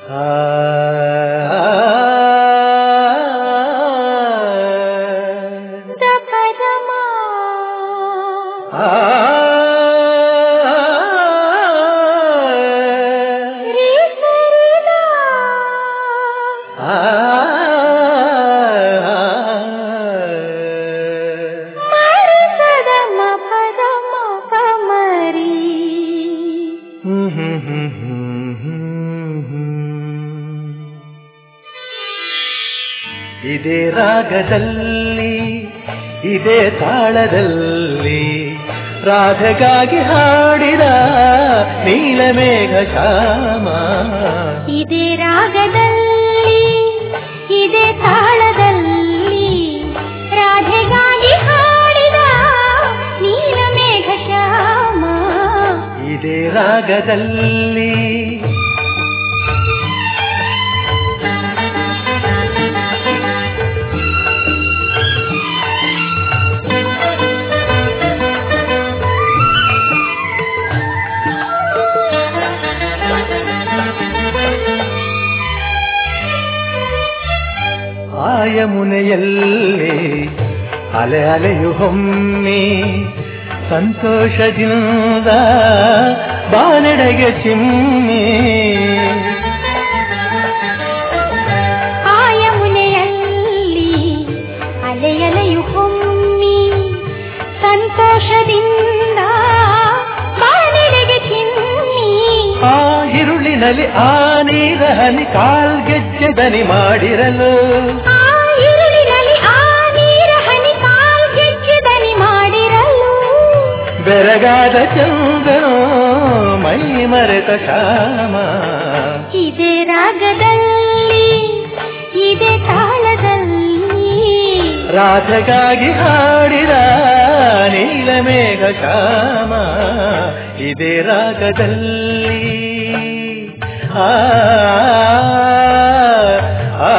ದಪದಮ ರೀ ಸರಿದ ಮರಿ ಸದಮ ಪದಮ ಪಮರಿ ಇದೇ ರಾಗದಲ್ಲಿ ಇದೇ ತಾಳದಲ್ಲಿ ರಾಧೆಗಾಗಿ ಹಾಡಿದ ನೀಲಮೇಘ ಶ್ಯಾಮ ಇದೇ ರಾಗದಲ್ಲಿ ಇದೇ ತಾಳದಲ್ಲಿ ರಾಧೆಗಾಗಿ ಹಾಡಿದ ನೀಲಮೇಘ ಶ್ಯಾಮ ಇದೇ ರಾಗದಲ್ಲಿ ಆಯಮುನೆಯಲ್ಲಿ ಅಲೆ ಅಲೆಯು ಹೊಮ್ಮಿ ಸಂತೋಷದಿಂದ ಬಾನೆಡೆಗೆ ಚಿಮ್ಮಿ ಆಯ ಮುನೆಯಲ್ಲಿ ಅಲೆಯಲೆಯು ಹೊಮ್ಮಿ ಸಂತೋಷದಿಂದ ಬಾನೆಡೆಗೆ ಚಿಮ್ಮಿ ಆ ಇರುಳಿನಲ್ಲಿ ಆ ನೀರ ಹನಿ ಕಾಲ್ಗೆಜ್ಜೆ ದನಿ ಮಾಡಿರಲು ಆ ഇരുളിನಲ್ಲಿ ಆ ನೀರ ಹನಿ ಕಾಲ್ಗೆಜ್ಜೆ ದನಿ ಮಾಡಿರಲು ಬೆರಗಾದ ಚಂದನೋ ಮೈ ಮರೆತ ಶ್ಯಾಮ ಇದೇ ರಾಗದಲ್ಲಿ ಇದೇ ತಾಳದಲ್ಲಿ ರಾಧೆಗಾಗಿ ಹಾಡಿದ ನೀಲಮೇಘ ಶ್ಯಾಮ ಇದೇ ರಾಗದಲ್ಲಿ ಆ ಆ,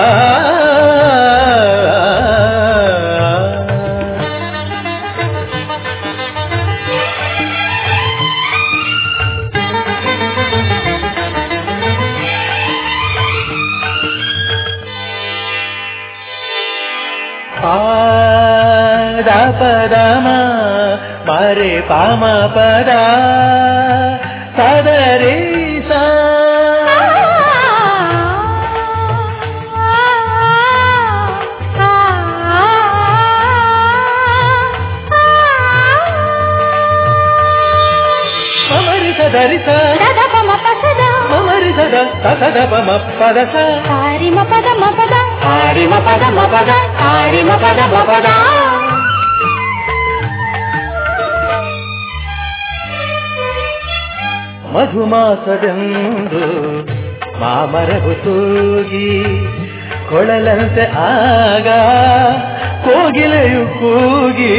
ಪಾದ ಪದಮ ಮರೆ ಪಾಮ ಪದ ಸದರಿ ಸಾ ಮಮರಿಸ ಧರಿಸ ಮಮರಿಸದ ಸಸದ ಪಮ ಪದ ಸ ಸಾರಿಮ ಪದ ಮಪದ ಸಾರಿಮ ಪದ ಮಪದ ಸಾರಿಮ ಪದ ಮಪದ ಮಧುಮಾಸವೆಂದು ಮಾಮರವು ತೂಗಿ ಕೊಳಲಂತೆ ಆಗ ಕೋಗಿಲೆಯು ಕೂಗಿ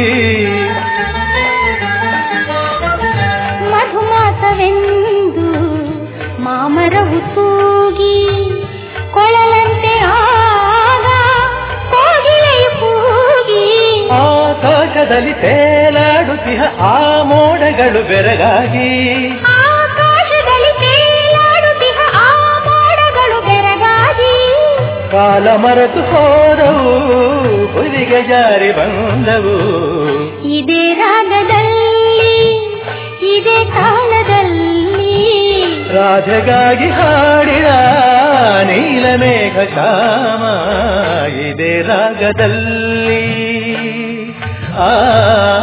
ಮಧುಮಾಸವೆಂದು ಮಾಮರವು ತೂಗಿ ಕೊಳಲಂತೆ ಆಗ ಕೋಗಿಲೆಯು ಕೂಗಿ ಆಕಾಶದಲ್ಲಿ ತೇಲಾಡುತ್ತಿಹ ಆ ಮೋಡಗಳು ಬೆರಗಾಗಿ ಆಕಾಶದಲ್ಲಿ ತೇಲಾಡುತ್ತಿಹ ಆ ಮೋಡಗಳು ಬೆರಗಾಗಿ ಕಾಲ ಮರೆತು ಹೋದವು ಹುಲಿಗೆ ಜಾರಿ ಬಂದವು ಇದೇ ರಾಗದಲ್ಲಿ ಇದೇ ತಾಳದಲ್ಲಿ ರಾಧೆಗಾಗಿ ಹಾಡಿದ ನೀಲಮೇಘ ಶ್ಯಾಮ ಇದೇ ರಾಗದಲ್ಲಿ ಆ